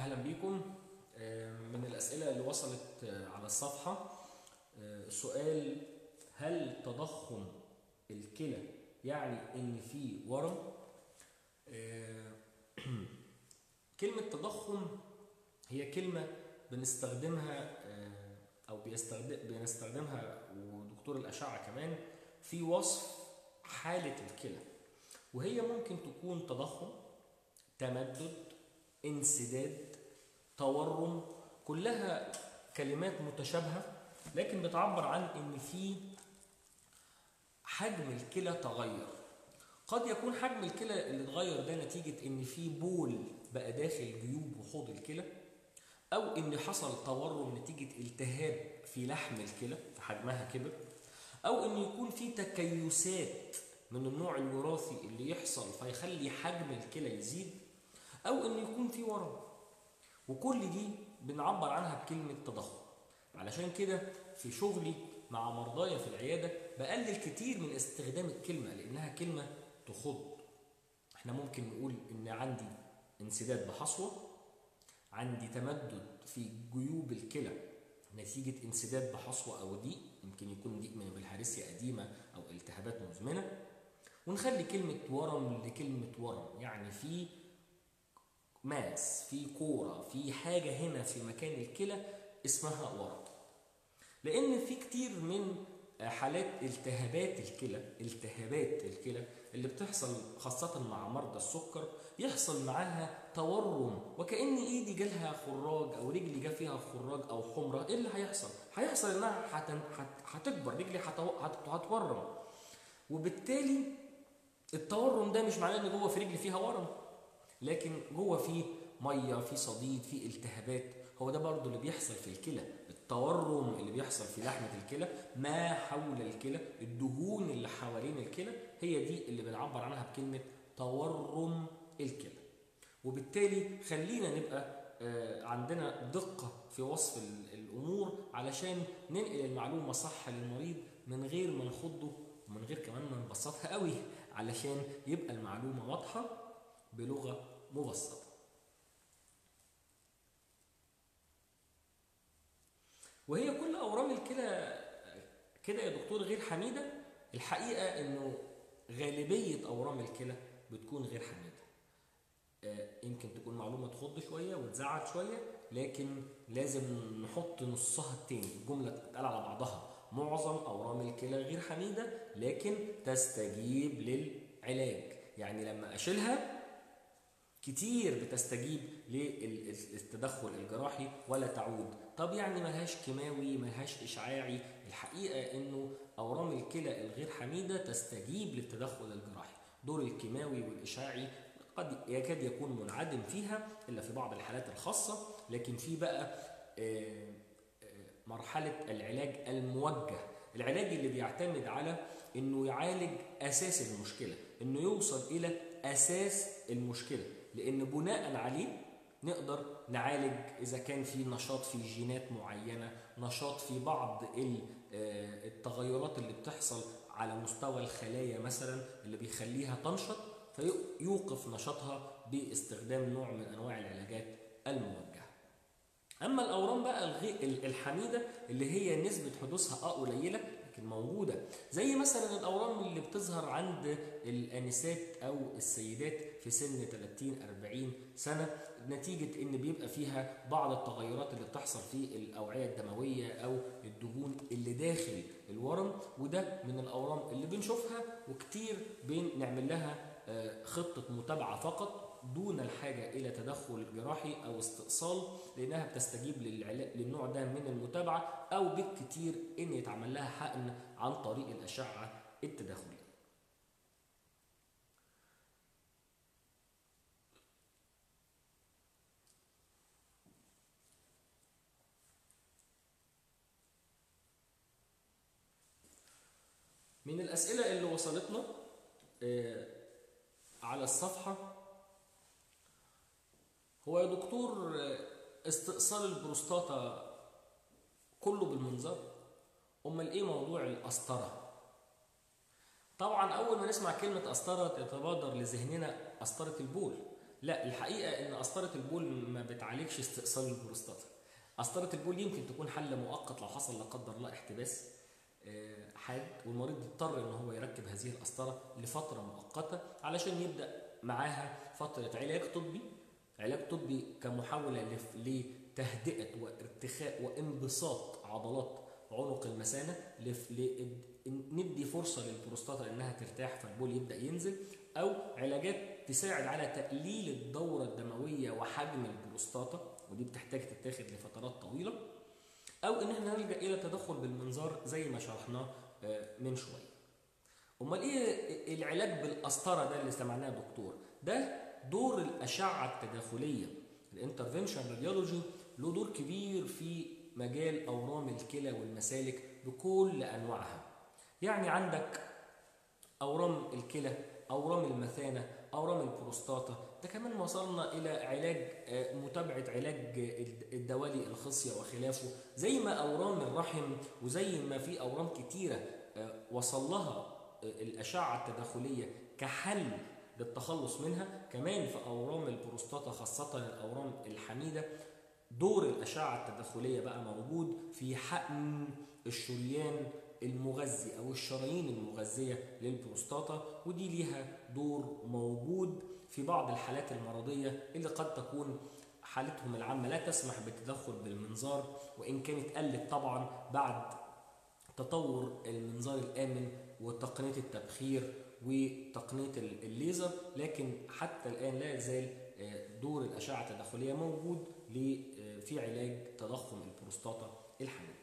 اهلا بيكم آه، من الاسئله اللي وصلت آه، على الصفحه آه، سؤال هل تضخم الكلى يعني ان في ورم آه، كلمه تضخم هي كلمه بنستخدمها آه، او بيستخدم بنستخدمها ودكتور الاشعه كمان في وصف حاله الكلى وهي ممكن تكون تضخم تمدد انسداد تورم كلها كلمات متشابهه لكن بتعبر عن ان في حجم الكلى تغير قد يكون حجم الكلى اللي اتغير ده نتيجه ان في بول بقى داخل جيوب وحوض الكلى او ان حصل تورم نتيجه التهاب في لحم الكلى فحجمها كبر او ان يكون في تكيسات من النوع الوراثي اللي يحصل فيخلي حجم الكلى يزيد او ان يكون في ورم وكل دي بنعبر عنها بكلمه تضخم علشان كده في شغلي مع مرضايا في العياده بقلل كتير من استخدام الكلمه لانها كلمه تخض احنا ممكن نقول ان عندي انسداد بحصوه عندي تمدد في جيوب الكلى نتيجة انسداد بحصوة أو ضيق يمكن يكون ضيق من بالهارسيا قديمة أو التهابات مزمنة ونخلي كلمة ورم لكلمة ورم يعني في ماس في كورة في حاجة هنا في مكان الكلى اسمها ورم لأن في كتير من حالات التهابات الكلى التهابات الكلى اللي بتحصل خاصة مع مرضى السكر يحصل معاها تورم وكأن ايدي جالها خراج او رجلي جا فيها خراج او حمرة ايه اللي هيحصل؟ هيحصل انها هتن- هت- هتكبر رجلي هتو- هت- هتورم وبالتالي التورم ده مش معناه ان جوه في رجلي فيها ورم لكن جوه فيه ميه في صديد في التهابات هو ده برضو اللي بيحصل في الكلى التورم اللي بيحصل في لحمه الكلى ما حول الكلى الدهون اللي حوالين الكلى هي دي اللي بنعبر عنها بكلمه تورم الكلى وبالتالي خلينا نبقى آه، عندنا دقة في وصف ال- الأمور علشان ننقل المعلومة صح للمريض من غير ما نخضه ومن غير كمان ما نبسطها قوي علشان يبقى المعلومة واضحة بلغة مبسطة وهي كل أورام الكلى كده يا دكتور غير حميدة الحقيقة إنه غالبية أورام الكلى بتكون غير حميدة آه، يمكن تكون معلومة تخض شوية وتزعل شوية لكن لازم نحط نصها التاني الجملة تتقال على بعضها معظم أورام الكلى غير حميدة لكن تستجيب للعلاج يعني لما أشيلها كتير بتستجيب للتدخل الجراحي ولا تعود طب يعني ملهاش كيماوي ملهاش إشعاعي الحقيقة إنه أورام الكلى الغير حميدة تستجيب للتدخل الجراحي دور الكيماوي والإشعاعي قد يكاد يكون منعدم فيها إلا في بعض الحالات الخاصة لكن في بقى آه، آه، مرحلة العلاج الموجه العلاج اللي بيعتمد على انه يعالج اساس المشكله انه يوصل الى اساس المشكله لان بناء عليه نقدر نعالج اذا كان في نشاط في جينات معينه نشاط في بعض ال- آه، التغيرات اللي بتحصل على مستوى الخلايا مثلا اللي بيخليها تنشط فيوقف نشاطها باستخدام نوع من انواع العلاجات الموجهه اما الاورام بقى الغي... الحميده اللي هي نسبه حدوثها اه قليله لكن موجوده زي مثلا الاورام اللي بتظهر عند الانسات او السيدات في سن 30 40 سنه نتيجه ان بيبقى فيها بعض التغيرات اللي بتحصل في الاوعيه الدمويه او الدهون اللي داخل الورم وده من الاورام اللي بنشوفها وكتير بنعمل لها آه، خطه متابعه فقط دون الحاجة إلى تدخل جراحي أو استئصال لأنها بتستجيب للعلا- للنوع ده من المتابعة أو بالكتير إن يتعمل لها حقن عن طريق الأشعة التداخلية. من الأسئلة اللي وصلتنا آه، على الصفحة هو يا دكتور آه، استئصال البروستاتا كله بالمنظار امال ايه موضوع القسطره طبعا اول ما نسمع كلمه قسطره يتبادر لذهننا قسطره البول لا الحقيقه ان قسطره البول ما بتعالجش استئصال البروستاتا قسطره البول يمكن تكون حل مؤقت لو حصل لا قدر الله احتباس آه، حاد والمريض يضطر ان هو يركب هذه القسطره لفتره مؤقته علشان يبدا معاها فتره علاج طبي علاج طبي كمحاوله لف- لتهدئه وارتخاء وانبساط عضلات عنق المثانه لف- ل- ندي فرصه للبروستاتا انها ترتاح فالبول يبدا ينزل او علاجات تساعد على تقليل الدوره الدمويه وحجم البروستاتا ودي بتحتاج تتاخد لفترات طويله او ان احنا نلجا الى التدخل بالمنظار زي ما شرحناه آه، من شويه امال ايه العلاج بالقسطره ده اللي سمعناه يا دكتور ده دور الاشعه التداخليه الانترفنشن راديولوجي له دور كبير في مجال اورام الكلى والمسالك بكل انواعها يعني عندك اورام الكلى اورام المثانه اورام البروستاتا ده كمان وصلنا الى علاج آه، متابعه علاج آه، الدوالي الخصيه وخلافه زي ما اورام الرحم وزي ما في اورام كتيره آه، وصل لها آه، الاشعه التداخليه كحل للتخلص منها كمان في اورام البروستاتا خاصه الاورام الحميده دور الأشعة التداخلية بقى موجود في حقن الشريان المغذي أو الشرايين المغذية للبروستاتا ودي ليها دور موجود في بعض الحالات المرضية اللي قد تكون حالتهم العامة لا تسمح بالتدخل بالمنظار وإن كانت قلت طبعا بعد تطور المنظار الآمن وتقنية التبخير وتقنية الليزر لكن حتى الآن لا يزال آه، دور الأشعة التداخلية موجود ل- آه، في علاج تضخم البروستاتا الحميد